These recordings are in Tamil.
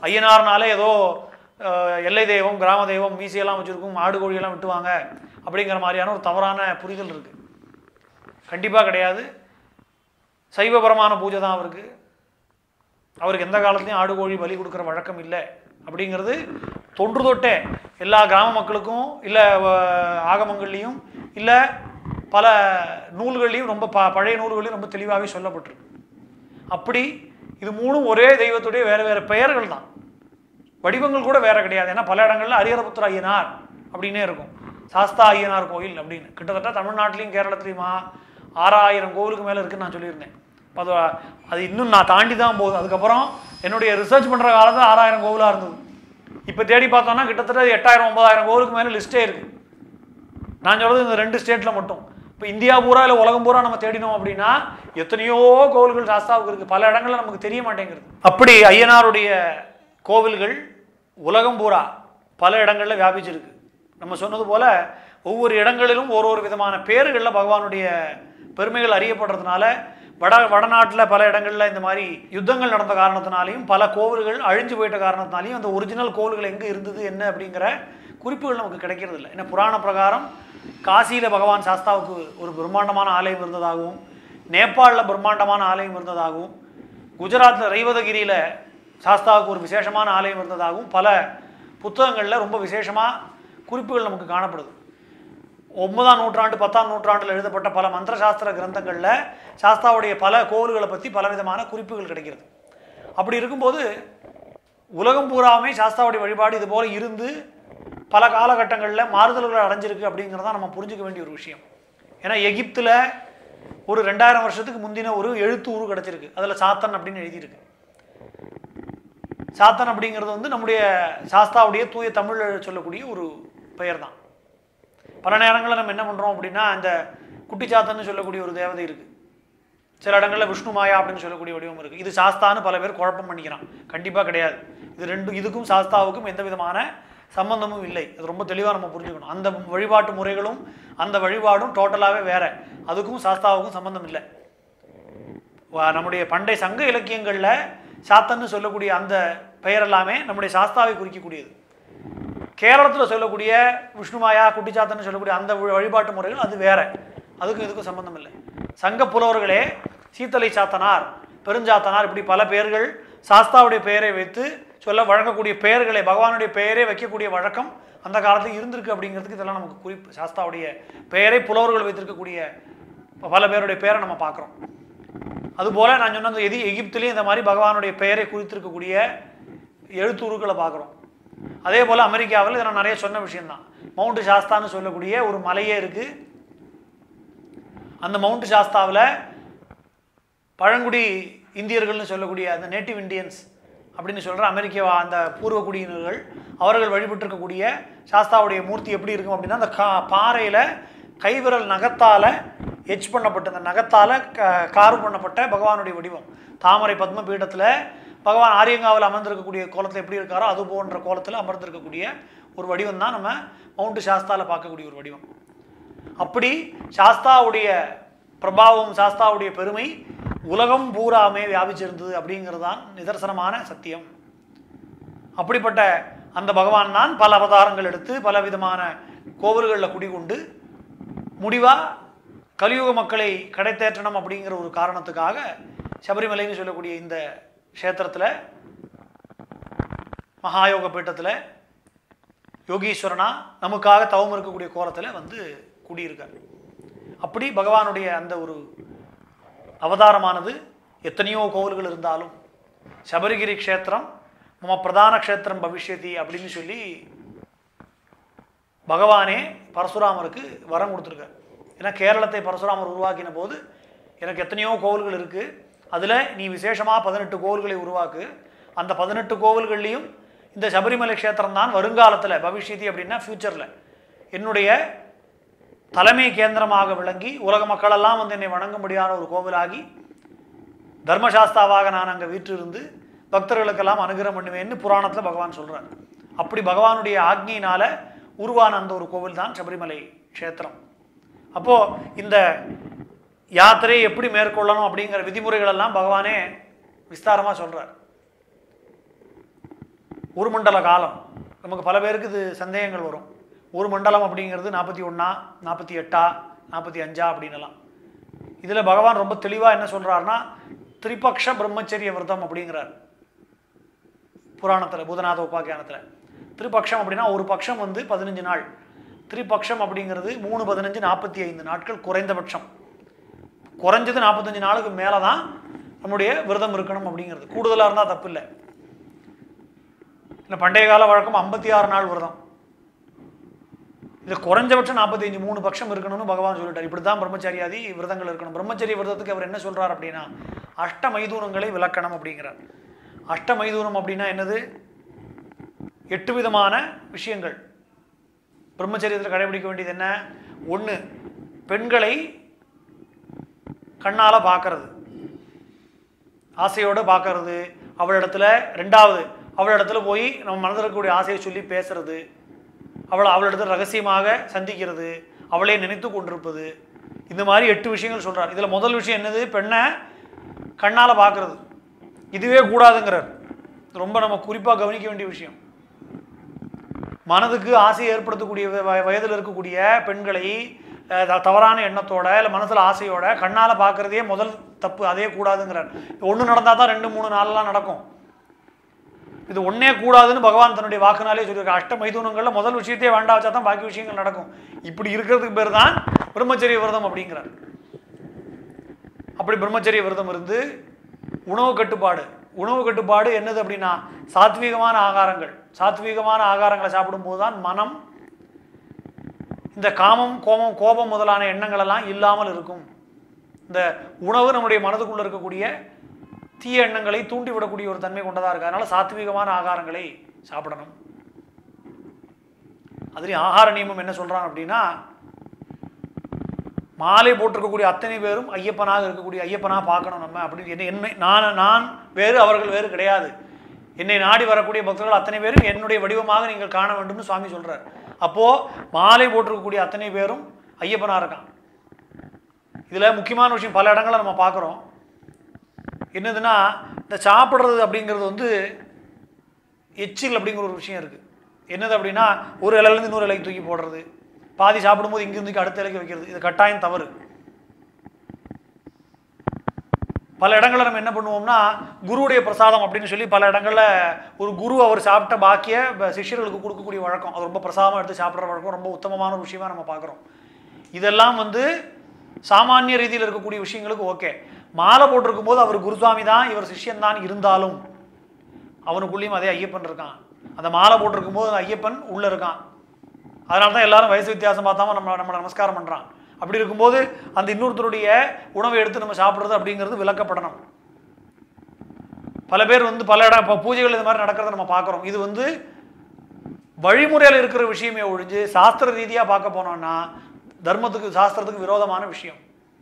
ஐயனார்னாலே ஏதோ அஹ், எல்லை தெய்வம் கிராம தெய்வம் மீசையெல்லாம் வச்சுருக்கும் ஆடு கோழியெல்லாம் வெட்டுவாங்க அப்படிங்கிற மாதிரியான ஒரு தவறான புரிதல் இருக்குது கண்டிப்பாக கிடையாது சைவபரமான பூஜை தான் அவருக்கு அவருக்கு எந்த காலத்துலையும் ஆடு கோழி பலி கொடுக்குற வழக்கம் இல்லை அப்படிங்கிறது தொன்று தொட்டே எல்லா கிராம மக்களுக்கும் இல்லை ஆகமங்கள்லேயும் இல்லை பல நூல்கள்லையும் ரொம்ப ப பழைய நூல்கள்லையும் ரொம்ப தெளிவாகவே சொல்லப்பட்டிருக்கு அப்படி இது மூணும் ஒரே தெய்வத்துடைய வேறு வேறு பெயர்கள் தான் வடிவங்கள் கூட வேற கிடையாது ஏன்னா பல இடங்கள்ல ஹரிஹரபுத்திர ஐயனார் அப்படின்னே இருக்கும் சாஸ்தா ஐயனார் கோயில் அப்படின்னு கிட்டத்தட்ட தமிழ்நாட்டிலையும் கேரளத்துலையுமா ஆறாயிரம் கோவிலுக்கு மேலே இருக்குன்னு நான் சொல்லியிருந்தேன் அது அது இன்னும் நான் தாண்டி தான் போகுது அதுக்கப்புறம் என்னுடைய ரிசர்ச் பண்ணுற காலத்தில் ஆறாயிரம் கோவிலாக இருந்தது இப்போ தேடி பார்த்தோம்னா கிட்டத்தட்ட எட்டாயிரம் ஒன்பதாயிரம் கோவிலுக்கு மேலே லிஸ்ட்டே இருக்குது நான் சொல்றது இந்த ரெண்டு ஸ்டேட்டில் மட்டும் இப்போ இந்தியா பூரா இல்லை உலகம் பூரா நம்ம தேடினோம் அப்படின்னா எத்தனையோ கோவில்கள் சாஸ்தாவுக்கு இருக்குது பல இடங்கள்ல நமக்கு தெரிய மாட்டேங்குது அப்படி ஐயனாருடைய கோவில்கள் உலகம் பூரா பல இடங்களில் வியாபிச்சிருக்கு நம்ம சொன்னது போல ஒவ்வொரு இடங்களிலும் ஒரு ஒரு விதமான பேர்களில் பகவானுடைய பெருமைகள் அறியப்படுறதுனால வட வடநாட்டில் பல இடங்களில் இந்த மாதிரி யுத்தங்கள் நடந்த காரணத்தினாலையும் பல கோவில்கள் அழிஞ்சு போயிட்ட காரணத்தினாலையும் அந்த ஒரிஜினல் கோவில்கள் எங்கே இருந்தது என்ன அப்படிங்கிற குறிப்புகள் நமக்கு கிடைக்கிறது இல்லை ஏன்னா புராண பிரகாரம் காசியில் பகவான் சாஸ்தாவுக்கு ஒரு பிரம்மாண்டமான ஆலயம் இருந்ததாகவும் நேபாளில் பிரம்மாண்டமான ஆலயம் இருந்ததாகவும் குஜராத்தில் ரைவதகிரியில் சாஸ்தாவுக்கு ஒரு விசேஷமான ஆலயம் இருந்ததாகவும் பல புத்தகங்களில் ரொம்ப விசேஷமாக குறிப்புகள் நமக்கு காணப்படுது ஒன்பதாம் நூற்றாண்டு பத்தாம் நூற்றாண்டில் எழுதப்பட்ட பல மந்திர சாஸ்திர கிரந்தங்களில் சாஸ்தாவுடைய பல கோவில்களை பற்றி பலவிதமான குறிப்புகள் கிடைக்கிறது அப்படி இருக்கும்போது உலகம் பூராவுமே சாஸ்தாவுடைய வழிபாடு இது போல இருந்து பல காலகட்டங்களில் மாறுதல்கள் அடைஞ்சிருக்கு அப்படிங்கிறத நம்ம புரிஞ்சுக்க வேண்டிய ஒரு விஷயம் ஏன்னா எகிப்தில் ஒரு ரெண்டாயிரம் வருஷத்துக்கு முந்தின ஒரு எழுத்து உரு கிடச்சிருக்கு அதில் சாத்தன் அப்படின்னு எழுதியிருக்கு சாத்தன் அப்படிங்கிறது வந்து நம்முடைய சாஸ்தாவுடைய தூய தமிழ் சொல்லக்கூடிய ஒரு பெயர் தான் பல நேரங்களில் நம்ம என்ன பண்ணுறோம் அப்படின்னா அந்த குட்டிச்சாத்தன்னு சொல்லக்கூடிய ஒரு தேவதை இருக்குது சில இடங்களில் விஷ்ணு மாயா அப்படின்னு சொல்லக்கூடிய வடிவம் இருக்குது இது சாஸ்தான்னு பல பேர் குழப்பம் பண்ணிக்கிறான் கண்டிப்பாக கிடையாது இது ரெண்டு இதுக்கும் சாஸ்தாவுக்கும் எந்த விதமான சம்பந்தமும் இல்லை அது ரொம்ப தெளிவாக நம்ம புரிஞ்சுக்கணும் அந்த வழிபாட்டு முறைகளும் அந்த வழிபாடும் டோட்டலாகவே வேற அதுக்கும் சாஸ்தாவுக்கும் சம்பந்தம் இல்லை வா- நம்முடைய பண்டை சங்க இலக்கியங்களில் சாத்தன்னு சொல்லக்கூடிய அந்த பெயர் எல்லாமே நம்முடைய சாஸ்தாவை குறிக்கக்கூடியது கேரளத்தில் சொல்லக்கூடிய விஷ்ணுமாயா குட்டிச்சாத்தன்னு சொல்லக்கூடிய அந்த வழி- வழிபாட்டு முறைகள் அது வேற அதுக்கும் இதுக்கும் சம்பந்தம் இல்லை சங்க புலவர்களே சீத்தலை சாத்தனார் பெருஞ்சாத்தனார் இப்படி பல பெயர்கள் சாஸ்தாவுடைய பெயரை வைத்து சொல்ல வழங்கக்கூடிய பெயர்களை பகவானுடைய பெயரே வைக்கக்கூடிய வழக்கம் அந்த காலத்தில் இருந்திருக்கு அப்படிங்கிறதுக்கு இதெல்லாம் நமக்கு குறிப்பு சாஸ்தாவுடைய பெயரை புலவர்கள் வைத்திருக்கக்கூடிய பல பேருடைய பெயரை நம்ம பார்க்குறோம் அதுபோல் நான் சொன்ன அந்த எதி எகிப்திலையும் இந்த மாதிரி பகவானுடைய பெயரை குறித்திருக்கக்கூடிய எழுத்துருக்களை பார்க்குறோம் அதே போல் அமெரிக்காவில் இதை நான் நிறைய சொன்ன விஷயம்தான் மவுண்ட் சாஸ்தான்னு சொல்லக்கூடிய ஒரு மலையே இருக்குது அந்த மவுண்ட் சாஸ்தாவில் பழங்குடி இந்தியர்கள்னு சொல்லக்கூடிய அந்த நேட்டிவ் இந்தியன்ஸ் அப்படின்னு சொல்கிற அமெரிக்க வா- அந்த பூர்வ குடியினர்கள் அவர்கள் வழிபட்டிருக்கக்கூடிய சாஸ்தாவுடைய மூர்த்தி எப்படி இருக்கும் அப்படின்னா அந்த கா பாறையில் கைவிரல் நகத்தால் எச் பண்ணப்பட்ட அந்த நகத்தால் க கார்வ் பண்ணப்பட்ட பகவானுடைய வடிவம் தாமரை பத்ம பீடத்தில் பகவான் ஆரியங்காவில் அமர்ந்திருக்கக்கூடிய கோலத்தில் எப்படி இருக்காரோ அது போன்ற கோலத்தில் அமர்ந்திருக்கக்கூடிய ஒரு வடிவம் தான் நம்ம மவுண்ட் சாஸ்தாவில் பார்க்கக்கூடிய ஒரு வடிவம் அப்படி சாஸ்தாவுடைய பிரபாவம் சாஸ்தாவுடைய பெருமை உலகம் பூராமே வியாபிச்சிருந்தது அப்படிங்கிறது தான் நிதர்சனமான சத்தியம் அப்படிப்பட்ட அந்த பகவான் தான் பல அவதாரங்கள் எடுத்து பல விதமான கோவில்களில் குடிகொண்டு முடிவா கலியுக மக்களை கடைத்தேற்றணும் அப்படிங்கிற ஒரு காரணத்துக்காக சபரிமலைன்னு சொல்லக்கூடிய இந்த க்ஷேத்திரத்தில் மகாயோக பீட்டத்தில் யோகீஸ்வரனா நமக்காக தவம் இருக்கக்கூடிய கோலத்தில் வந்து குடியிருக்கார் அப்படி பகவானுடைய அந்த ஒரு அவதாரமானது எத்தனையோ கோவில்கள் இருந்தாலும் சபரிகிரி க்ஷேத்திரம் மம பிரதான க்ஷேத்திரம் பவிஷ்யதி அப்படின்னு சொல்லி பகவானே பரசுராமருக்கு வரம் கொடுத்துருக்கார் ஏன்னா கேரளத்தை பரசுராமர் உருவாக்கின போது எனக்கு எத்தனையோ கோவில்கள் இருக்குது அதில் நீ விசேஷமாக பதினெட்டு கோவில்களை உருவாக்கு அந்த பதினெட்டு கோவில்கள்லையும் இந்த சபரிமலை க்ஷேத்திரம் தான் வருங்காலத்தில் பவிஷ்யதி அப்படின்னா ஃப்யூச்சரில் என்னுடைய தலைமை கேந்திரமாக விளங்கி உலக மக்களெல்லாம் வந்து என்னை வணங்கும்படியான ஒரு கோவிலாகி தர்மசாஸ்தாவாக நான் அங்கே வீற்றிருந்து பக்தர்களுக்கெல்லாம் அனுகிரகம் பண்ணுவேன்னு புராணத்தில் பகவான் சொல்றார் அப்படி பகவானுடைய ஆக்ஞையினால உருவான அந்த ஒரு கோவில் தான் சபரிமலை க்ஷேத்திரம் அப்போ இந்த யாத்திரையை எப்படி மேற்கொள்ளணும் அப்படிங்கிற விதிமுறைகள் எல்லாம் பகவானே விஸ்தாரமாக சொல்றார் ஒரு மண்டல காலம் நமக்கு பல பேருக்கு இது சந்தேகங்கள் வரும் ஒரு மண்டலம் அப்படிங்கிறது நாற்பத்தி ஒன்றா நாற்பத்தி எட்டா நாற்பத்தி அஞ்சா அப்படின்னலாம் இதில் பகவான் ரொம்ப தெளிவாக என்ன சொல்கிறாருன்னா திரிபக்ஷ பிரம்மச்சரிய விரதம் அப்படிங்கிறார் புராணத்தில் பூதநாத உபாக்கியானத்தில் திரிபக்ஷம் அப்படின்னா ஒரு பட்சம் வந்து பதினஞ்சு நாள் திரிபக்ஷம் அப்படிங்கிறது மூணு பதினஞ்சு நாற்பத்தி ஐந்து நாட்கள் குறைந்தபட்சம் குறைஞ்சது நாற்பத்தஞ்சு நாளுக்கு மேலே தான் நம்முடைய விரதம் இருக்கணும் அப்படிங்கிறது கூடுதலாக இருந்தால் தப்பு இல்லை இல்லை பண்டைய கால வழக்கம் ஐம்பத்தி ஆறு நாள் விரதம் இது குறைஞ்சபட்சம் நாற்பத்தி அஞ்சு மூணு பட்சம் இருக்கணும்னு பகவான் சொல்லிட்டார் இப்படி தான் பிரம்மச்சாரியாதி விரதங்கள் இருக்கணும் பிரம்மச்சரிய விரதத்துக்கு அவர் என்ன சொல்றார் அப்படின்னா அஷ்ட மைதூனங்களை விளக்கணும் அப்படிங்கிறார் அஷ்ட மைதூனம் அப்படின்னா என்னது எட்டு விதமான விஷயங்கள் பிரம்மச்சரியத்தில் கடைபிடிக்க வேண்டியது என்ன ஒன்று பெண்களை கண்ணால் பார்க்கறது ஆசையோடு பார்க்கறது அவளிடத்துல ரெண்டாவது அவளிடத்துல போய் நம்ம மனதில் இருக்கக்கூடிய ஆசையை சொல்லி பேசுறது அவளை அவளிடத்துல ரகசியமாக சந்திக்கிறது அவளை நினைத்து கொண்டிருப்பது இந்த மாதிரி எட்டு விஷயங்கள் சொல்றார் இதில் முதல் விஷயம் என்னது பெண்ணை கண்ணால் பார்க்கறது இதுவே கூடாதுங்கிறார் ரொம்ப நம்ம குறிப்பாக கவனிக்க வேண்டிய விஷயம் மனதுக்கு ஆசையை ஏற்படுத்தக்கூடிய வ- வ- வயதில் இருக்கக்கூடிய பெண்களை அஹ், த- தவறான எண்ணத்தோட இல்லை மனசில் ஆசையோட கண்ணால் பார்க்குறதே முதல் தப்பு அதே கூடாதுங்கிறார் ஒன்று நடந்தால் தான் ரெண்டு மூணு நாளெலாம் நடக்கும் இது ஒண்ணே கூடாதுன்னு பகவான் தன்னுடைய வாக்குனாலே சொல்லியிருக்கார் அஷ்ட மைதூனங்களில் முதல் விஷயத்தையே வேண்டாம் வச்சா தான் பாக்கி விஷயங்கள் நடக்கும் இப்படி இருக்கிறதுக்கு பேர் தான் பிரம்மச்சரிய விரதம் அப்படிங்கிறார் அப்படி பிரம்மச்சரிய விரதம் இருந்து உணவு கட்டுப்பாடு உணவு கட்டுப்பாடு என்னது அப்படின்னா சாத்வீகமான ஆகாரங்கள் சாத்வீகமான ஆகாரங்களை சாப்பிடும்போது தான் மனம் இந்த காமம் கோபம் கோபம் முதலான எண்ணங்கள் எல்லாம் இல்லாமல் இருக்கும் இந்த உணவு நம்முடைய மனதுக்குள்ள இருக்கக்கூடிய தீய எண்ணங்களை தூண்டிவிடக்கூடிய ஒரு தன்மை கொண்டதாக இருக்கு அதனால சாத்வீகமான ஆகாரங்களை சாப்பிடணும் அதுலேயும் ஆகார நியமம் என்ன சொல்றான் அப்படின்னா மாலை போட்டிருக்கக்கூடிய அத்தனை பேரும் ஐயப்பனாக இருக்கக்கூடிய ஐயப்பனா பார்க்கணும் நம்ம அப்படின்னு என்ன என்னை நான் நான் வேறு அவர்கள் வேறு கிடையாது என்னை நாடி வரக்கூடிய பக்தர்கள் அத்தனை பேரும் என்னுடைய வடிவமாக நீங்கள் காண வேண்டும்னு சுவாமி சொல்றார் அப்போ மாலை போட்டிருக்கக்கூடிய அத்தனை பேரும் ஐயப்பனா இருக்கான் இதுல முக்கியமான விஷயம் பல இடங்களை நம்ம பார்க்குறோம் என்னதுன்னா இந்த சாப்பிட்றது அப்படிங்கிறது வந்து எச்சில் அப்படிங்கிற ஒரு விஷயம் இருக்குது என்னது அப்படின்னா ஒரு இலையிலேருந்து இன்னொரு இலைக்கு தூக்கி போடுறது பாதி சாப்பிடும்போது இங்கிருந்து அடுத்த இலைக்கு வைக்கிறது இது கட்டாயம் தவறு பல இடங்களில் நம்ம என்ன பண்ணுவோம்னா குருவுடைய பிரசாதம் அப்படின்னு சொல்லி பல இடங்களில் ஒரு குரு அவர் சாப்பிட்ட பாக்கிய ப- சிஷ்யர்களுக்கு கொடுக்கக்கூடிய வழக்கம் அது ரொம்ப பிரசாதமாக எடுத்து சாப்பிட்ற வழக்கம் ரொம்ப உத்தமமான ஒரு விஷயமா நம்ம பார்க்குறோம் இதெல்லாம் வந்து சாமானிய ரீதியில் இருக்கக்கூடிய விஷயங்களுக்கு ஓகே மாலை போட்டிருக்கும் போது அவர் குருசுவாமி தான் இவர் சிஷ்யன் தான் இருந்தாலும் அவனுக்குள்ளேயும் அதே ஐயப்பன் இருக்கான் அந்த மாலை போட்டிருக்கும் போது அந்த ஐயப்பன் உள்ள இருக்கான் அதனால தான் எல்லாரும் வயசு வித்தியாசம் பார்த்தாம நம்ம நம்ம நமஸ்காரம் பண்றான் அப்படி இருக்கும்போது அந்த இன்னொருத்தருடைய உணவை எடுத்து நம்ம சாப்பிட்றது அப்படிங்கிறது விளக்கப்படணும் பல பேர் வந்து பல இடம் இப்போ பூஜைகள் இது மாதிரி நடக்கிறத நம்ம பார்க்குறோம் இது வந்து வழிமுறையில் இருக்கிற விஷயமே ஒழிஞ்சு சாஸ்திர ரீதியாக பார்க்க போனோம்னா தர்மத்துக்கு சாஸ்திரத்துக்கு விரோதமான விஷயம்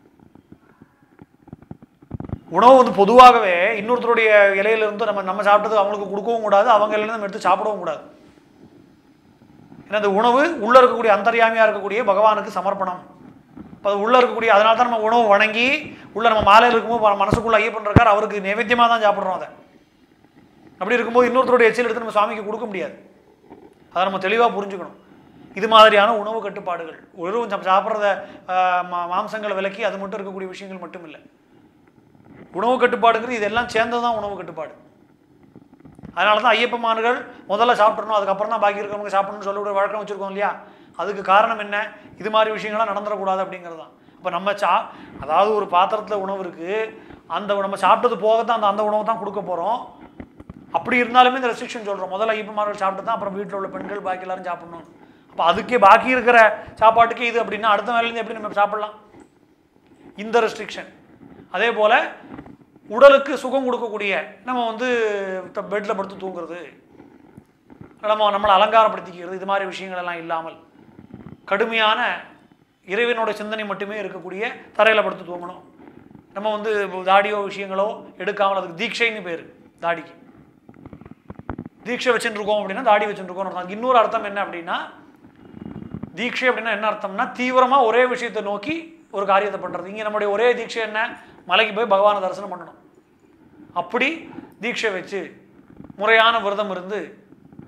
உணவு வந்து பொதுவாகவே இன்னொருத்தருடைய இலையில இருந்து நம்ம நம்ம சாப்பிட்டது அவங்களுக்கு கொடுக்கவும் கூடாது அவங்க இலையில நம்ம எடுத்து சாப்பிடவும் கூடாது ஏன்னா அந்த உணவு உள்ள இருக்கக்கூடிய அந்தர்யாமியா இருக்கக்கூடிய பகவானுக்கு சமர்ப்பணம் இப்போ அது உள்ள இருக்கக்கூடிய அதனால தான் நம்ம உணவு வணங்கி உள்ள நம்ம மாலையில் இருக்கும்போது ம- மனசுக்குள்ள ஐயப்பன் இருக்கார் அவருக்கு நைவேத்தியமாக தான் சாப்பிட்றோம் அதை அப்படி இருக்கும்போது இன்னொருத்தருடைய எச்சில் எடுத்து நம்ம சுவாமிக்கு கொடுக்க முடியாது அதை நம்ம தெளிவாக புரிஞ்சுக்கணும் இது மாதிரியான உணவு கட்டுப்பாடுகள் வெறும் நம்ம சாப்பிட்றத ஆஹ், மா- மாம்சங்களை விலக்கி அது மட்டும் இருக்கக்கூடிய விஷயங்கள் மட்டும் இல்லை உணவு கட்டுப்பாடுங்கிறது இதெல்லாம் சேர்ந்தது தான் உணவு கட்டுப்பாடு அதனால தான் ஐயப்பமான்கள் முதல்ல சாப்பிட்றணும் அதுக்கப்புறம் தான் பாக்கி இருக்கிறவங்க சாப்பிடணும்னு சொல்லக்கூடிய வழக்கம் வச்சுருக்கோம் இல்லையா அதுக்கு காரணம் என்ன இது மாதிரி விஷயங்கள்லாம் நடந்துடக்கூடாது அப்படிங்கிறது தான் அப்போ நம்ம சா அதாவது ஒரு பாத்திரத்தில் உணவு இருக்குது அந்த நம்ம சாப்பிட்டது போக தான் அந்த அந்த உணவு தான் கொடுக்க போகிறோம் அப்படி இருந்தாலுமே இந்த ரெஸ்ட்ரிக்ஷன் சொல்கிறோம் முதல்ல ஐயப்பமார்கள் சாப்பிட்டு தான் அப்புறம் வீட்டில் உள்ள பெண்கள் பாக்கி எல்லாரும் சாப்பிடணும் அப்போ அதுக்கே பாக்கி இருக்கிற சாப்பாட்டுக்கு இது அப்படின்னா அடுத்த வேலையிலேருந்து எப்படி நம்ம சாப்பிடலாம் இந்த ரெஸ்ட்ரிக்ஷன் அதே போல் உடலுக்கு சுகம் கொடுக்கக்கூடிய நம்ம வந்து பெட்டில் படுத்து தூங்குறது நம்ம நம்மளை அலங்காரப்படுத்திக்கிறது இது மாதிரி விஷயங்கள் எல்லாம் இல்லாமல் கடுமையான இறைவனோட சிந்தனை மட்டுமே இருக்கக்கூடிய தரையில் படுத்து தூங்கணும் நம்ம வந்து தாடியோ விஷயங்களோ எடுக்காமல் அதுக்கு தீட்சைன்னு பேர் தாடிக்கு தீட்சை வச்சுட்டு இருக்கோம் அப்படின்னா தாடி வச்சுட்டு இருக்கோம் அர்த்தம் இன்னொரு அர்த்தம் என்ன அப்படின்னா தீட்சை அப்படின்னா என்ன அர்த்தம்னா தீவிரமாக ஒரே விஷயத்தை நோக்கி ஒரு காரியத்தை பண்ணுறது இங்கே நம்முடைய ஒரே தீட்சை என்ன மலைக்கு போய் பகவானை தரிசனம் பண்ணணும் அப்படி தீட்சை வச்சு முறையான விரதம் இருந்து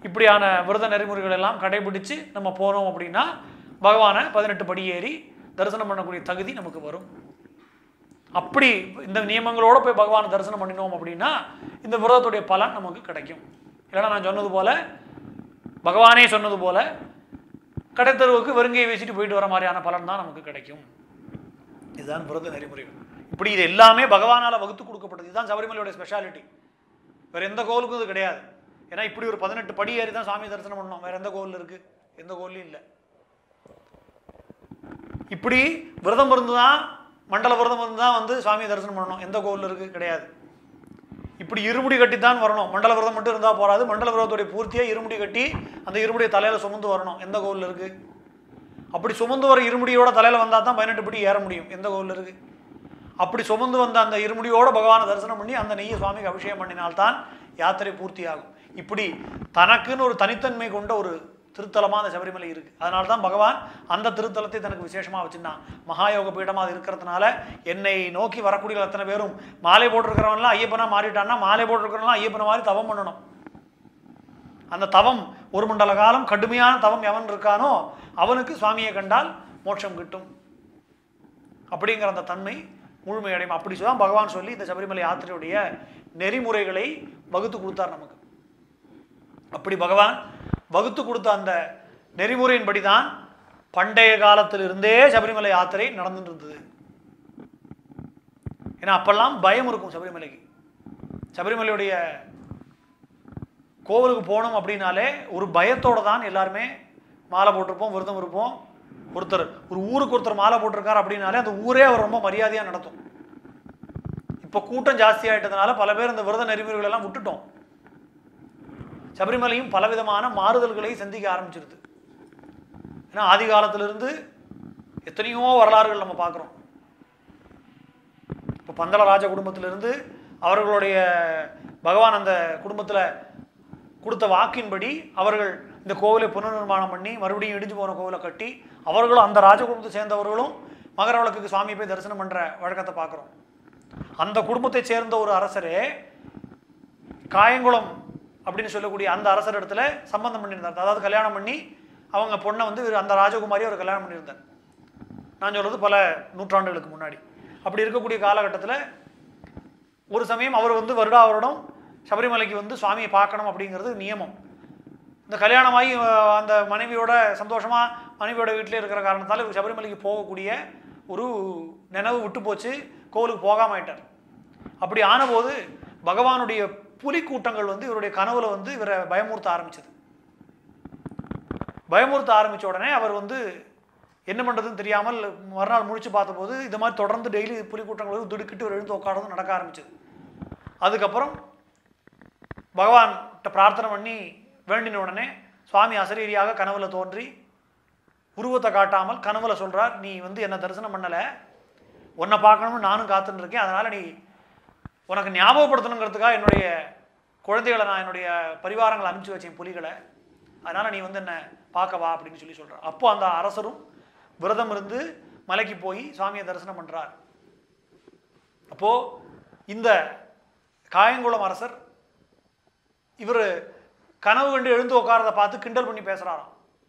இப்படியான விரத நெறிமுறைகள் எல்லாம் கடைபிடிச்சு நம்ம போனோம் அப்படின்னா பகவானை பதினெட்டு படி ஏறி தரிசனம் பண்ணக்கூடிய தகுதி நமக்கு வரும் அப்படி இந்த நியமங்களோட போய் பகவானை தரிசனம் பண்ணினோம் அப்படின்னா இந்த விரதத்துடைய பலன் நமக்கு கிடைக்கும் இல்லைன்னா நான் சொன்னது போல பகவானே சொன்னது போல கடைத்தருவுக்கு வெறுங்கையை வீசிட்டு போயிட்டு வர மாதிரியான பலன் தான் நமக்கு கிடைக்கும் இதுதான் விரத நெறிமுறைகள் இப்படி இது எல்லாமே பகவானால் வகுத்து கொடுக்கப்பட்டது இதுதான் சபரிமலையோட ஸ்பெஷாலிட்டி வேற எந்த கோவிலுக்கும் இது கிடையாது ஏன்னா இப்படி ஒரு பதினெட்டு படி ஏறி தான் சாமி தரிசனம் பண்ணோம் வேற எந்த கோவில் இருக்கு எந்த கோவிலையும் இல்லை இப்படி விரதம் இருந்து தான் மண்டல விரதம் இருந்து தான் வந்து சுவாமியை தரிசனம் பண்ணணும் எந்த கோவில் இருக்கு கிடையாது இப்படி இருமுடி கட்டி தான் வரணும் மண்டல விரதம் மட்டும் இருந்தால் போறாது மண்டல விரதத்துடைய பூர்த்தியாக இருமுடி கட்டி அந்த இருமுடியை தலையில சுமந்து வரணும் எந்த கோவில் இருக்கு அப்படி சுமந்து வர இருமுடியோட தலையில வந்தால் தான் பதினெட்டு படி ஏற முடியும் எந்த கோவில் இருக்கு அப்படி சுமந்து வந்த அந்த இருமுடியோட பகவானை தரிசனம் பண்ணி அந்த நெய்யை சுவாமிக்கு அபிஷேகம் பண்ணினால்தான் யாத்திரை பூர்த்தியாகும் இப்படி தனக்குன்னு ஒரு தனித்தன்மை கொண்ட ஒரு திருத்தலமா அந்த சபரிமலை இருக்கு அதனால தான் பகவான் அந்த திருத்தலத்தை தனக்கு விசேஷமா வச்சிருந்தான் மகாயோக பீடமா அது இருக்கிறதுனால என்னை நோக்கி வரக்கூடிய அத்தனை பேரும் மாலை போட்டிருக்கிறவன்லாம் ஐயப்பனா மாறிட்டான்னா மாலை போட்டிருக்கிறவன்லாம் ஐயப்பனை மாதிரி தவம் பண்ணணும் அந்த தவம் ஒரு மண்டல காலம் கடுமையான தவம் எவன் இருக்கானோ அவனுக்கு சுவாமியை கண்டால் மோட்சம் கிட்டும் அப்படிங்கிற அந்த தன்மை முழுமையடையும் அப்படி தான் பகவான் சொல்லி இந்த சபரிமலை யாத்திரையுடைய நெறிமுறைகளை வகுத்து கொடுத்தார் நமக்கு அப்படி பகவான் வகுத்து கொடுத்த அந்த நெறிமுறையின்படி தான் பண்டைய காலத்திலிருந்தே சபரிமலை யாத்திரை நடந்துட்டு இருந்தது ஏன்னா அப்பெல்லாம் பயம் இருக்கும் சபரிமலைக்கு சபரிமலையுடைய கோவிலுக்கு போனோம் அப்படின்னாலே ஒரு பயத்தோட தான் எல்லாருமே மாலை போட்டிருப்போம் விரதம் இருப்போம் ஒருத்தர் ஒரு ஊருக்கு ஒருத்தர் மாலை போட்டிருக்காரு அப்படின்னாலே அந்த ஊரே அவர் ரொம்ப மரியாதையாக நடத்தும் இப்போ கூட்டம் ஜாஸ்தி ஆயிட்டதுனால பல பேர் இந்த விரத நெறிமுறைகள் எல்லாம் விட்டுட்டோம் சபரிமலையும் பலவிதமான மாறுதல்களை சந்திக்க ஆரம்பிச்சிருது ஏன்னா ஆதி காலத்திலிருந்து எத்தனையோ வரலாறுகள் நம்ம பார்க்குறோம் இப்போ பந்தள ராஜ குடும்பத்திலிருந்து அவர்களுடைய பகவான் அந்த குடும்பத்தில் கொடுத்த வாக்கின்படி அவர்கள் இந்த கோவிலை புனர்நிர்மாணம் பண்ணி மறுபடியும் இடிஞ்சு போன கோவிலை கட்டி அவர்களும் அந்த ராஜ குடும்பத்தை சேர்ந்தவர்களும் மகர விளக்குக்கு சுவாமி போய் தரிசனம் பண்ணுற வழக்கத்தை பார்க்குறோம் அந்த குடும்பத்தை சேர்ந்த ஒரு அரசரே காயங்குளம் அப்படின்னு சொல்லக்கூடிய அந்த அரசர் இடத்துல சம்பந்தம் பண்ணியிருந்தார் அதாவது கல்யாணம் பண்ணி அவங்க பொண்ணை வந்து இவர் அந்த ராஜகுமாரி அவர் கல்யாணம் பண்ணியிருந்தார் நான் சொல்றது பல நூற்றாண்டுகளுக்கு முன்னாடி அப்படி இருக்கக்கூடிய காலகட்டத்தில் ஒரு சமயம் அவர் வந்து வருடா வருடம் சபரிமலைக்கு வந்து சுவாமியை பார்க்கணும் அப்படிங்கிறது நியமம் இந்த கல்யாணமாகி அஹ், அந்த மனைவியோட சந்தோஷமா மனைவியோட வீட்டிலே இருக்கிற காரணத்தால் இவர் சபரிமலைக்கு போகக்கூடிய ஒரு நினைவு விட்டு போச்சு கோவிலுக்கு போகாம ஆயிட்டார் அப்படி ஆனபோது பகவானுடைய புலி கூட்டங்கள் வந்து இவருடைய கனவுல வந்து இவரை பயமுறுத்த ஆரம்பிச்சது பயமுறுத்த ஆரம்பிச்ச உடனே அவர் வந்து என்ன பண்ணுறதுன்னு தெரியாமல் மறுநாள் முழிச்சு பார்த்தபோது இது மாதிரி தொடர்ந்து டெய்லி புலி கூட்டங்கள் வந்து திடுக்கிட்டு இவர் எழுந்து உட்காரதும் நடக்க ஆரம்பிச்சது அதுக்கப்புறம் பகவான்கிட்ட பிரார்த்தனை பண்ணி வேண்டின உடனே சுவாமி அசரீரியாக கனவுல தோன்றி உருவத்தை காட்டாமல் கனவுல சொல்றார் நீ வந்து என்ன தரிசனம் பண்ணல உன்னை பார்க்கணும்னு நானும் காத்துன்னு இருக்கேன் அதனால நீ உனக்கு ஞாபகப்படுத்தணுங்கிறதுக்காக என்னுடைய குழந்தைகளை நான் என்னுடைய பரிவாரங்களை அனுப்பிச்சு வச்சேன் புலிகளை அதனால நீ வந்து என்ன பார்க்க வா அப்படின்னு சொல்லி சொல்றார் அப்போ அந்த அரசரும் விரதம் இருந்து மலைக்கு போய் சுவாமியை தரிசனம் பண்றார் அப்போ இந்த காயங்குளம் அரசர் இவர் கனவு கண்டு எழுந்து உட்காரத பார்த்து கிண்டல் பண்ணி பேசுறாராம்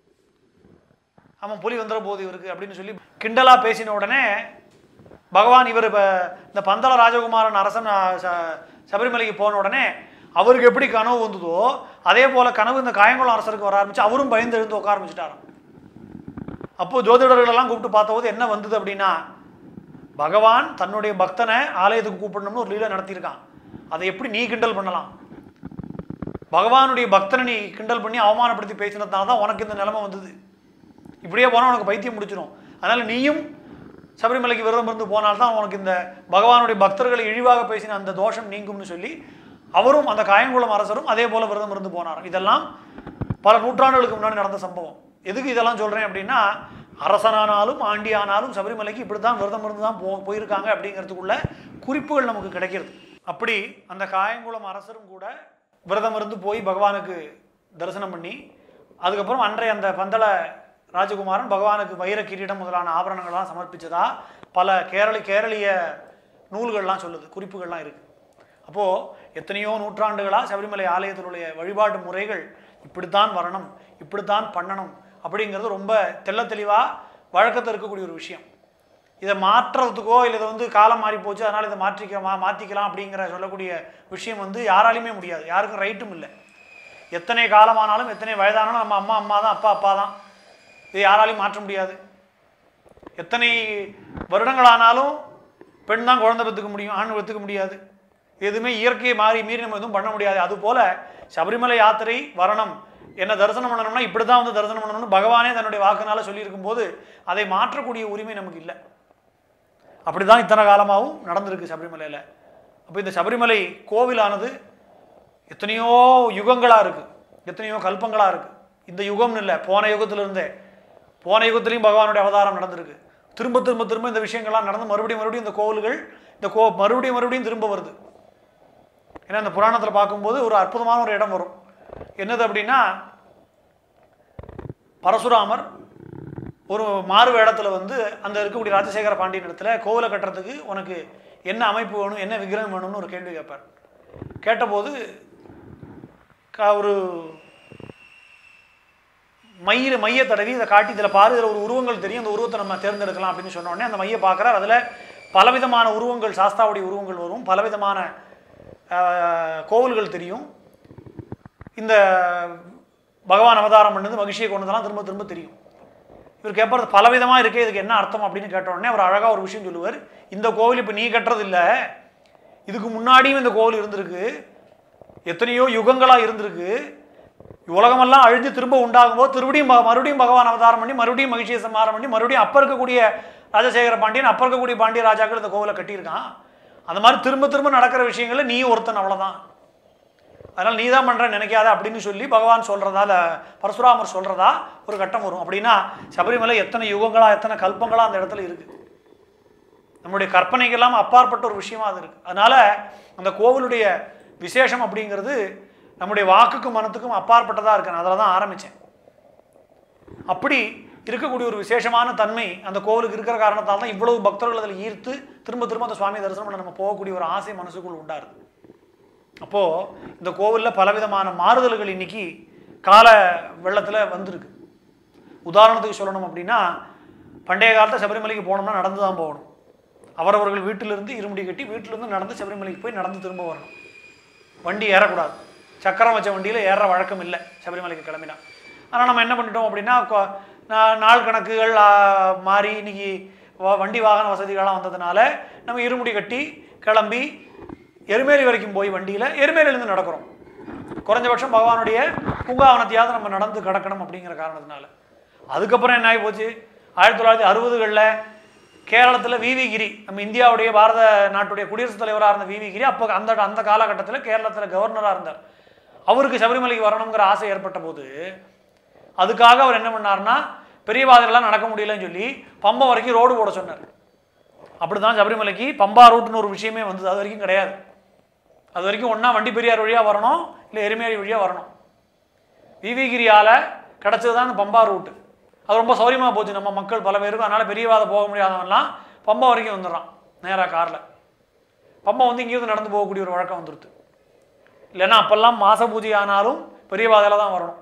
ஆமாம் புலி வந்துட போகுது இவருக்கு அப்படின்னு சொல்லி கிண்டலா பேசின உடனே பகவான் இவர் இப்போ இந்த பந்தள ராஜகுமாரன் அரசன் ஆ, ச- சபரிமலைக்கு போன உடனே அவருக்கு எப்படி கனவு வந்ததோ அதே போல கனவு இந்த காயங்குளம் அரசருக்கு வர ஆரம்பிச்சு அவரும் பயந்து எழுந்து உட்கார ஆரம்பிச்சிட்டாராம் அப்போ ஜோதிடர்கள் எல்லாம் கூப்பிட்டு பார்த்தபோது என்ன வந்தது அப்படின்னா பகவான் தன்னுடைய பக்தனை ஆலயத்துக்கு கூப்பிடணும்னு ஒரு லீலை நடத்தியிருக்கான் அதை எப்படி நீ கிண்டல் பண்ணலாம் பகவானுடைய பக்தனை நீ கிண்டல் பண்ணி அவமானப்படுத்தி பேசினதுனால தான் உனக்கு இந்த நிலைமை வந்தது இப்படியே போனால் உனக்கு பைத்தியம் முடிச்சிடும் அதனால நீயும் சபரிமலைக்கு விரதம் இருந்து போனால்தான் உனக்கு இந்த பகவானுடைய பக்தர்களை இழிவாக பேசின அந்த தோஷம் நீங்கும்னு சொல்லி அவரும் அந்த காயங்குளம் அரசரும் அதே போல விரதம் இருந்து போனார் இதெல்லாம் பல நூற்றாண்டுகளுக்கு முன்னாடி நடந்த சம்பவம் எதுக்கு இதெல்லாம் சொல்றேன் அப்படின்னா அரசனானாலும் ஆண்டி ஆனாலும் சபரிமலைக்கு இப்படி தான் விரதம் இருந்து தான் போ போயிருக்காங்க அப்படிங்கிறதுக்குள்ள குறிப்புகள் நமக்கு கிடைக்கிறது அப்படி அந்த காயங்குளம் அரசரும் கூட விரதம் இருந்து போய் பகவானுக்கு தரிசனம் பண்ணி அதுக்கப்புறம் அன்றைய அந்த பந்தள ராஜகுமாரன் பகவானுக்கு வைர கிரீடம் முதலான ஆபரணங்கள்லாம் சமர்ப்பிச்சதா பல கேரளி கேரளிய நூல்கள்லாம் சொல்லுது குறிப்புகள்லாம் இருக்கு அப்போ எத்தனையோ நூற்றாண்டுகளா சபரிமலை ஆலயத்தினுடைய வழிபாட்டு முறைகள் இப்படித்தான் வரணும் இப்படித்தான் பண்ணணும் அப்படிங்கிறது ரொம்ப தெள்ள தெளிவாக வழக்கத்தில் இருக்கக்கூடிய ஒரு விஷயம் இதை மாற்றுறதுக்கோ இல்லை இதை வந்து காலம் மாறி போச்சு அதனால் இதை மாற்றிக்க மா மாற்றிக்கலாம் அப்படிங்கிற சொல்லக்கூடிய விஷயம் வந்து யாராலையுமே முடியாது யாருக்கும் ரைட்டும் இல்லை எத்தனை காலமானாலும் எத்தனை வயதானாலும் நம்ம அம்மா அம்மா தான் அப்பா அப்பா தான் இது யாராலையும் மாற்ற முடியாது எத்தனை வருடங்களானாலும் பெண் தான் குழந்தை பெற்றுக்க முடியும் ஆண் பெற்றுக்க முடியாது எதுவுமே இயற்கையை மாறி மீறி நம்ம எதுவும் பண்ண முடியாது அதுபோல சபரிமலை யாத்திரை வரணும் என்ன தரிசனம் பண்ணணும்னா இப்படி தான் வந்து தரிசனம் பண்ணணும்னு பகவானே தன்னுடைய வாக்குனால சொல்லியிருக்கும் போது அதை மாற்றக்கூடிய உரிமை நமக்கு இல்லை அப்படி தான் இத்தனை காலமாகவும் நடந்திருக்கு சபரிமலையில் அப்போ இந்த சபரிமலை கோவிலானது எத்தனையோ யுகங்களாக இருக்குது எத்தனையோ கல்பங்களாக இருக்குது இந்த யுகம்னு இல்லை போன யுகத்திலிருந்தே போன யுகத்திலையும் பகவானுடைய அவதாரம் நடந்திருக்கு திரும்ப திரும்ப திரும்ப இந்த விஷயங்கள்லாம் நடந்து மறுபடியும் மறுபடியும் இந்த கோவில்கள் இந்த கோ மறுபடியும் மறுபடியும் திரும்ப வருது ஏன்னா இந்த புராணத்தில் பார்க்கும்போது ஒரு அற்புதமான ஒரு இடம் வரும் என்னது அப்படின்னா பரசுராமர் ஒரு மாறு வேடத்துல வந்து அந்த இருக்கக்கூடிய ராஜசேகர பாண்டியன் இடத்துல கோவிலை கட்டுறதுக்கு உனக்கு என்ன அமைப்பு வேணும் என்ன விக்கிரகம் வேணும்னு ஒரு கேள்வி கேட்பார் கேட்டபோது க- ஒரு மையில் மைய தடவி இதை காட்டி இதில் பாரு இதில் ஒரு உருவங்கள் தெரியும் அந்த உருவத்தை நம்ம தேர்ந்தெடுக்கலாம் அப்படின்னு சொன்ன உடனே அந்த மைய பார்க்குறார் அதில் பலவிதமான உருவங்கள் சாஸ்தாவுடைய உருவங்கள் வரும் பலவிதமான ஆஹ், கோவில்கள் தெரியும் இந்த பகவான் அவதாரம் பண்ணது மகிழ்ச்சியை கொண்டதெல்லாம் திரும்ப திரும்ப தெரியும் இவர் கேட்பறது பலவிதமாக இருக்கே இதுக்கு என்ன அர்த்தம் அப்படின்னு கேட்ட உடனே அவர் அழகாக ஒரு விஷயம் சொல்லுவார் இந்த கோவில் இப்போ நீ கட்டுறது இல்லை இதுக்கு முன்னாடியும் இந்த கோவில் இருந்திருக்கு எத்தனையோ யுகங்களாக இருந்திருக்கு உலகமெல்லாம் அழிஞ்சு திரும்ப உண்டாகும் போது திரும்பியும் ப- மறுபடியும் பகவான் அவதாரம் பண்ணி மறுபடியும் மகிழ்ச்சியை சமாரம் பண்ணி மறுபடியும் அப்போ இருக்கக்கூடிய ராஜசேகர பாண்டியன் அப்போ இருக்கக்கூடிய பாண்டிய ராஜாக்கள் இந்த கோவிலை கட்டியிருக்கான் அந்த மாதிரி திரும்ப திரும்ப நடக்கிற விஷயங்கள்ல நீ ஒருத்தன் அவ்வளவுதான் அதனால் நீ தான் பண்ணுற நினைக்காத அப்படின்னு சொல்லி பகவான் சொல்கிறதா இல்லை பரசுராமர் சொல்கிறதா ஒரு கட்டம் வரும் அப்படின்னா சபரிமலை எத்தனை யுகங்களா எத்தனை கல்பங்களா அந்த இடத்துல இருக்குது நம்முடைய கற்பனைக்கெல்லாம் அப்பாற்பட்ட ஒரு விஷயமா அது இருக்குது அதனால் அந்த கோவிலுடைய விசேஷம் அப்படிங்கிறது நம்முடைய வாக்குக்கும் மனத்துக்கும் அப்பாற்பட்டதாக இருக்கு நான் அதில் தான் ஆரம்பித்தேன் அப்படி இருக்கக்கூடிய ஒரு விசேஷமான தன்மை அந்த கோவிலுக்கு இருக்கிற காரணத்தால் தான் இவ்வளவு பக்தர்கள் அதில் ஈர்த்து திரும்ப திரும்ப அந்த சுவாமி தரிசனம் பண்ண நம்ம போகக்கூடிய ஒரு ஆசை மனசுக்குள் உண்டாருது அப்போது இந்த கோவிலில் பலவிதமான மாறுதல்கள் இன்னைக்கு கால வெள்ளத்தில் வந்திருக்கு உதாரணத்துக்கு சொல்லணும் அப்படின்னா பண்டைய காலத்தில் சபரிமலைக்கு போனோம்னா நடந்து தான் போகணும் அவரவர்கள் வீட்டிலிருந்து இருமுடி கட்டி வீட்டிலிருந்து நடந்து சபரிமலைக்கு போய் நடந்து திரும்ப வரணும் வண்டி ஏறக்கூடாது சக்கரம் வச்ச வண்டியில் ஏற வழக்கம் இல்லை சபரிமலைக்கு கிளம்பினா ஆனால் நம்ம என்ன பண்ணிட்டோம் அப்படின்னா கொ- நா- நாள் கணக்குகள் ஆ, மாறி இன்னைக்கு வ- வண்டி வாகன வசதிகள்லாம் வந்ததுனால நம்ம இருமுடி கட்டி கிளம்பி எருமேலி வரைக்கும் போய் வண்டியில் எருமேலியிலேருந்து நடக்கிறோம் குறைஞ்சபட்சம் பகவானுடைய பூங்காவனத்தையாவது நம்ம நடந்து கடக்கணும் அப்படிங்கிற காரணத்தினால அதுக்கப்புறம் என்ன ஆகி போச்சு ஆயிரத்தி தொள்ளாயிரத்தி அறுபதுகளில் கேரளத்தில் விவி கிரி நம்ம இந்தியாவுடைய பாரத நாட்டுடைய குடியரசுத் தலைவராக இருந்த விவி கிரி அப்போ அந்த அந்த காலகட்டத்தில் கேரளத்தில் கவர்னராக இருந்தார் அவருக்கு சபரிமலைக்கு வரணுங்கிற ஆசை ஏற்பட்ட போது அதுக்காக அவர் என்ன பண்ணார்னா பெரிய பாதையெல்லாம் நடக்க முடியலன்னு சொல்லி பம்பம் வரைக்கும் ரோடு போட சொன்னார் அப்படி தான் சபரிமலைக்கு பம்பா ரூட்னு ஒரு விஷயமே வந்தது அது வரைக்கும் கிடையாது அது வரைக்கும் ஒன்றா வண்டி பெரியார் வழியாக வரணும் இல்லை எருமேலி வழியாக வரணும் விவிகிரியால் கிடச்சது தான் இந்த பம்பா ரூட்டு அது ரொம்ப சௌரியமாக போச்சு நம்ம மக்கள் பல பேருக்கு அதனால் பெரியவாத போக முடியாதவன்லாம் பம்பா வரைக்கும் வந்துடுறான் நேராக காரில் பம்பா வந்து இங்கேருந்து நடந்து போகக்கூடிய ஒரு வழக்கம் வந்துடுது இல்லைன்னா அப்போல்லாம் மாச பூஜை ஆனாலும் பெரியவாதையில் தான் வரணும்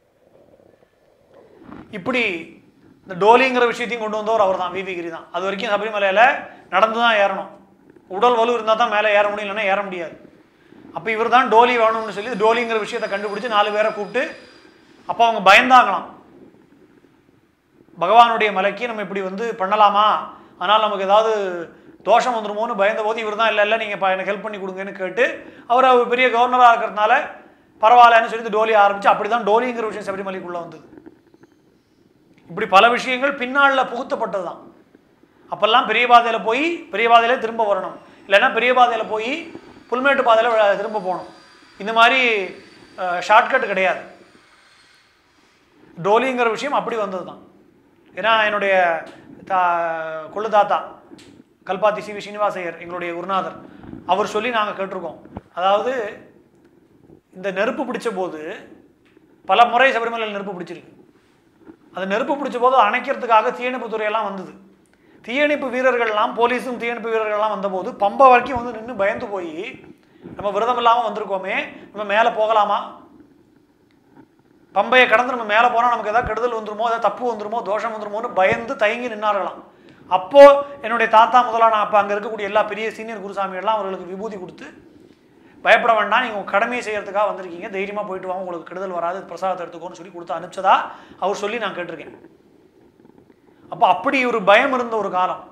இப்படி இந்த டோலிங்கிற விஷயத்தையும் கொண்டு வந்தவர் அவர் தான் விவிகிரி தான் அது வரைக்கும் சபரிமலையில் நடந்து தான் ஏறணும் உடல் வலு இருந்தால் தான் மேலே ஏற முடியும் இல்லைன்னா ஏற முடியாது அப்போ இவர் தான் டோலி வேணும்னு சொல்லி டோலிங்கிற விஷயத்தை கண்டுபிடிச்சு நாலு பேரை கூப்பிட்டு அப்போ அவங்க பயந்தாங்களாம் பகவானுடைய மலைக்கு நம்ம இப்படி வந்து பண்ணலாமா ஆனால் நமக்கு ஏதாவது தோஷம் வந்துருமோன்னு பயந்த போது இவர் தான் இல்லை இல்லை நீங்கள் எனக்கு ஹெல்ப் பண்ணி கொடுங்கன்னு கேட்டு அவர் அவர் பெரிய கவர்னராக இருக்கிறதுனால பரவாயில்லன்னு சொல்லி இந்த டோலி ஆரம்பிச்சு அப்படி தான் டோலிங்கிற விஷயம் சபரிமலைக்குள்ளே வந்தது இப்படி பல விஷயங்கள் பின்னாளில் புகுத்தப்பட்டது தான் அப்போல்லாம் பெரிய பாதையில் போய் பெரிய பாதையிலே திரும்ப வரணும் இல்லைன்னா பெரிய பாதையில் போய் புல்மேட்டு பாதையில் திரும்ப போகணும் இந்த மாதிரி ஷார்ட்கட் கிடையாது டோலிங்கிற விஷயம் அப்படி வந்தது தான் ஏன்னா என்னுடைய தா கொள்ளு தாத்தா கல்பாத்தி சி வி ஸ்ரீனிவாசையர் எங்களுடைய குருநாதர் அவர் சொல்லி நாங்கள் கேட்டிருக்கோம் அதாவது இந்த நெருப்பு பிடிச்ச போது பல முறை சபரிமலையில் நெருப்பு பிடிச்சிருக்கு அந்த நெருப்பு பிடிச்ச போது அணைக்கிறதுக்காக தீயணைப்பு துறையெல்லாம் வந்தது தீயணைப்பு வீரர்கள்லாம் போலீஸும் தீயணைப்பு வீரர்கள்லாம் வந்தபோது பம்பை வரைக்கும் வந்து நின்று பயந்து போய் நம்ம விரதம் இல்லாமல் வந்திருக்கோமே நம்ம மேலே போகலாமா பம்பையை கடந்து நம்ம மேலே போனால் நமக்கு ஏதாவது கெடுதல் வந்துருமோ ஏதாவது தப்பு வந்துருமோ தோஷம் வந்துருமோன்னு பயந்து தயங்கி நின்னார்களாம் அப்போ என்னுடைய தாத்தா முதலான அப்போ அங்கே இருக்கக்கூடிய எல்லா பெரிய சீனியர் குருசாமிகள்லாம் அவர்களுக்கு விபூதி கொடுத்து பயப்பட வேண்டாம் நீங்கள் உங்கள் கடமையை செய்யறதுக்காக வந்திருக்கீங்க தைரியமாக போயிட்டு வாங்க உங்களுக்கு கெடுதல் வராது பிரசாதத்தை எடுத்துக்கோன்னு சொல்லி கொடுத்து அனுப்பிச்சதா அவர் சொல்லி நான் கேட்டிருக்கேன் அப்போ அப்படி ஒரு பயம் இருந்த ஒரு காலம்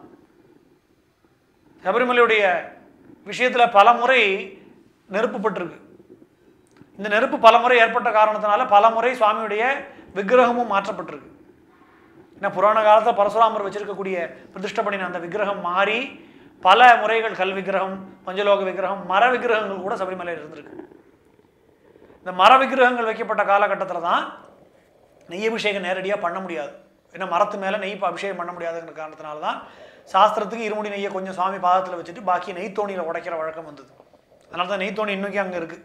சபரிமலையுடைய விஷயத்தில் பல முறை நெருப்புப்பட்டிருக்கு இந்த நெருப்பு பலமுறை ஏற்பட்ட காரணத்தினால பலமுறை சுவாமியுடைய விக்கிரகமும் மாற்றப்பட்டிருக்கு ஏன்னா புராண காலத்தில் பரசுராமர் வச்சிருக்கக்கூடிய பிரதிஷ்டை பண்ணின அந்த விக்கிரகம் மாறி பல முறைகள் கல் விக்கிரகம் பஞ்சலோக விக்கிரகம் மர விக்கிரகங்கள் கூட சபரிமலையில் இருந்திருக்கு இந்த மர விக்கிரகங்கள் வைக்கப்பட்ட காலகட்டத்தில் தான் நெய் அபிஷேகம் நேரடியாக பண்ண முடியாது ஏன்னா மரத்து மேலே நெய் இப்ப அபிஷேகம் பண்ண முடியாதுங்கிற காரணத்தினால தான் சாஸ்திரத்துக்கு இருமுடி நெய்யை கொஞ்சம் சுவாமி பாதத்தில் வச்சுட்டு பாக்கி நெய்த்தோணியில் உடைக்கிற வழக்கம் வந்தது அதனால தான் நெய்த்தோணி இன்னைக்கும் அங்கே இருக்குது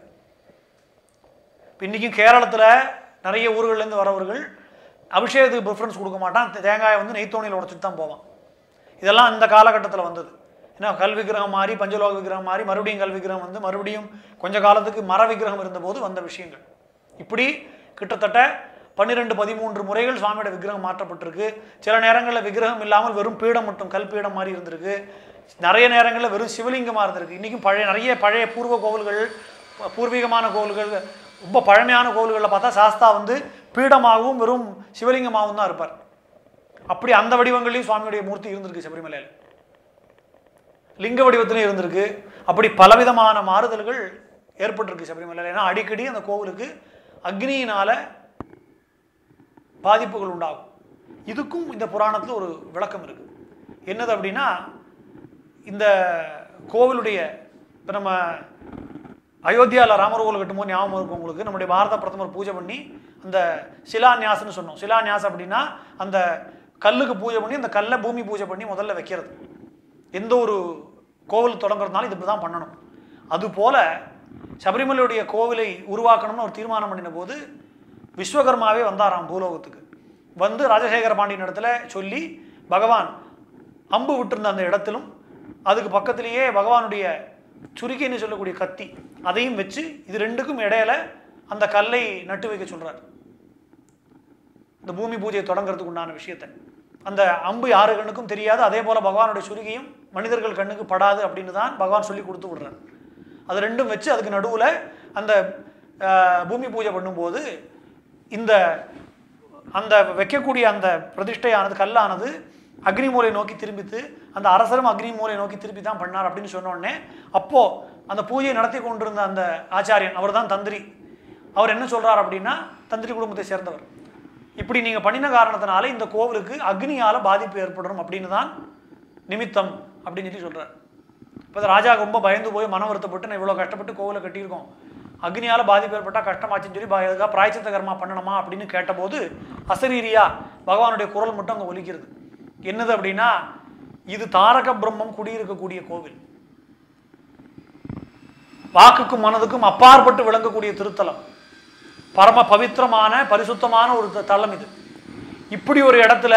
இப்போ இன்றைக்கும் கேரளத்தில் நிறைய ஊர்கள்லேருந்து வரவர்கள் அபிஷேகத்துக்கு ப்ரிஃபரன்ஸ் கொடுக்க மாட்டான் தே- தேங்காயை வந்து நெய்த்தோணியில் உடைச்சிட்டு தான் போவான் இதெல்லாம் இந்த காலகட்டத்தில் வந்தது ஏன்னா கல் விக்கிரகம் மாறி பஞ்சலோக விக்கிரகம் மாறி மறுபடியும் கல் விக்கிரகம் வந்து மறுபடியும் கொஞ்ச காலத்துக்கு மர விக்கிரகம் இருந்தபோது வந்த விஷயங்கள் இப்படி கிட்டத்தட்ட பன்னிரெண்டு பதிமூன்று முறைகள் சுவாமியோட விக்கிரகம் மாற்றப்பட்டிருக்கு சில நேரங்களில் விக்கிரகம் இல்லாமல் வெறும் பீடம் மட்டும் கல் பீடம் மாதிரி இருந்திருக்கு நிறைய நேரங்களில் வெறும் சிவலிங்கமாக இருந்திருக்கு இன்றைக்கும் பழைய நிறைய பழைய பூர்வ கோவில்கள் ப- பூர்வீகமான கோவில்கள் ரொம்ப பழமையான கோவில்களில் பார்த்தா சாஸ்தா வந்து பீடமாகவும் வெறும் சிவலிங்கமாகவும் தான் இருப்பார் அப்படி அந்த வடிவங்களையும் சுவாமியுடைய மூர்த்தி இருந்திருக்கு சபரிமலையில் லிங்க வடிவத்திலையும் இருந்திருக்கு அப்படி பலவிதமான மாறுதல்கள் ஏற்பட்டிருக்கு சபரிமலையில் ஏன்னா அடிக்கடி அந்த கோவிலுக்கு அக்னியினால பாதிப்புகள் உண்டாகும் இதுக்கும் இந்த புராணத்தில் ஒரு விளக்கம் இருக்கு என்னது அப்படின்னா இந்த கோவிலுடைய இப்போ நம்ம அயோத்தியாவில் ராமர் கோவில் கட்டும்போது ஞாபகம் இருக்கும் உங்களுக்கு நம்முடைய பாரத பிரதமர் பூஜை பண்ணி அந்த சிலான்யாசன்னு சொன்னோம் சிலான்யாஸ் அப்படின்னா அந்த கல்லுக்கு பூஜை பண்ணி அந்த கல்லை பூமி பூஜை பண்ணி முதல்ல வைக்கிறது எந்த ஒரு கோவில் தொடங்குறதுனால இது இப்படி தான் பண்ணணும் அதுபோல சபரிமலையுடைய கோவிலை உருவாக்கணும்னு ஒரு தீர்மானம் பண்ணின போது விஸ்வகர்மாவே வந்தாராம் பூலோகத்துக்கு வந்து ராஜசேகர பாண்டியன் இடத்துல சொல்லி பகவான் அம்பு விட்டிருந்த அந்த இடத்திலும் அதுக்கு பக்கத்திலேயே பகவானுடைய சுருக்கின்னு சொல்லக்கூடிய கத்தி அதையும் வச்சு இது ரெண்டுக்கும் இடையில அந்த கல்லை நட்டு வைக்க சொல்றார் இந்த பூமி பூஜையை தொடங்குறதுக்கு உண்டான விஷயத்தை அந்த அம்பு யாரு கண்ணுக்கும் தெரியாது அதே போல பகவானுடைய சுருகியும் மனிதர்கள் கண்ணுக்கு படாது அப்படின்னு தான் பகவான் சொல்லி கொடுத்து விடுறார் அது ரெண்டும் வச்சு அதுக்கு நடுவில் அந்த ஆஹ், பூமி பூஜை பண்ணும்போது இந்த அந்த வைக்கக்கூடிய அந்த பிரதிஷ்டையானது கல்லானது அக்னிமூலை நோக்கி திரும்பித்து அந்த அரசரும் அக்னிமூலை நோக்கி திருப்பி தான் பண்ணார் அப்படின்னு சொன்ன உடனே அப்போ அந்த பூஜையை நடத்தி கொண்டிருந்த அந்த ஆச்சாரியன் அவர் தான் தந்திரி அவர் என்ன சொல்றார் அப்படின்னா தந்திரி குடும்பத்தை சேர்ந்தவர் இப்படி நீங்க பண்ணின காரணத்தினால இந்த கோவிலுக்கு அக்னியால பாதிப்பு ஏற்படணும் அப்படின்னு தான் நிமித்தம் அப்படின்னு சொல்லி சொல்றார் இப்போ இந்த ராஜா ரொம்ப பயந்து போய் மன வருத்தப்பட்டு நான் இவ்வளோ கஷ்டப்பட்டு கோவிலை கட்டியிருக்கோம் அக்னியால பாதிப்பு ஏற்பட்டா கஷ்டமாச்சுன்னு சொல்லி ப- இதுக்காக பிராய்ச்சித்த கர்மா பண்ணணுமா அப்படின்னு கேட்டபோது அசரீரியா பகவானுடைய குரல் மட்டும் அங்கே ஒலிக்கிறது என்னது அப்படின்னா இது தாரக பிரம்மம் குடியிருக்கக்கூடிய கோவில் வாக்குக்கும் மனதுக்கும் அப்பாற்பட்டு விளங்கக்கூடிய திருத்தலம் பரம பவித்திரமான பரிசுத்தமான ஒரு த- தலம் இது இப்படி ஒரு இடத்துல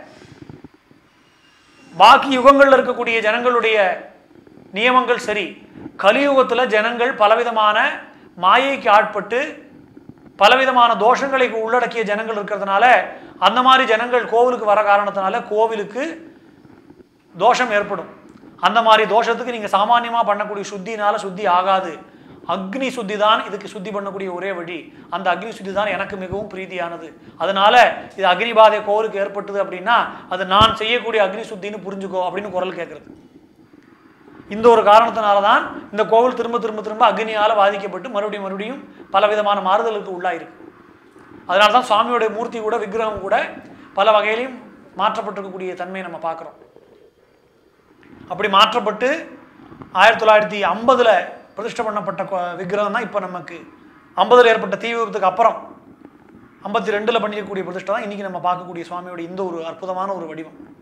பாக்கி யுகங்கள்ல இருக்கக்கூடிய ஜனங்களுடைய நியமங்கள் சரி கலியுகத்துல ஜனங்கள் பலவிதமான மாயைக்கு ஆட்பட்டு பலவிதமான தோஷங்களை உள்ளடக்கிய ஜனங்கள் இருக்கிறதுனால அந்த மாதிரி ஜனங்கள் கோவிலுக்கு வர காரணத்தினால கோவிலுக்கு தோஷம் ஏற்படும் அந்த மாதிரி தோஷத்துக்கு நீங்க சாமானியமா பண்ணக்கூடிய சுத்தினால சுத்தி ஆகாது அக்னி சுத்தி தான் இதுக்கு சுத்தி பண்ணக்கூடிய ஒரே வழி அந்த அக்னி சுத்தி தான் எனக்கு மிகவும் பிரீதியானது அதனால இது அக்னி பாதை கோவிலுக்கு ஏற்பட்டது அப்படின்னா அது நான் செய்யக்கூடிய அக்னி சுத்தின்னு புரிஞ்சுக்கோ அப்படின்னு குரல் கேட்கறது இந்த ஒரு காரணத்தினால தான் இந்த கோவில் திரும்ப திரும்ப திரும்ப அக்னியால பாதிக்கப்பட்டு மறுபடியும் மறுபடியும் பலவிதமான மாறுதலுக்கு உள்ளாயிருக்கு அதனால தான் சுவாமியோட மூர்த்தி கூட விக்கிரகம் கூட பல வகையிலையும் மாற்றப்பட்டிருக்கக்கூடிய தன்மையை நம்ம பார்க்குறோம் அப்படி மாற்றப்பட்டு ஆயிரத்தி தொள்ளாயிரத்தி ஐம்பதில் பிரதிஷ்டை பண்ணப்பட்ட கோ- விக்கிரகம் தான் இப்போ நமக்கு ஐம்பதில் ஏற்பட்ட தீ விபத்துக்கு அப்புறம் ஐம்பத்தி ரெண்டில் பண்ணியிருக்கக்கூடிய பிரதிஷ்டை தான் இன்றைக்கி நம்ம பார்க்கக்கூடிய சுவாமியோட இந்த ஒரு அற்புதமான ஒரு வடிவம்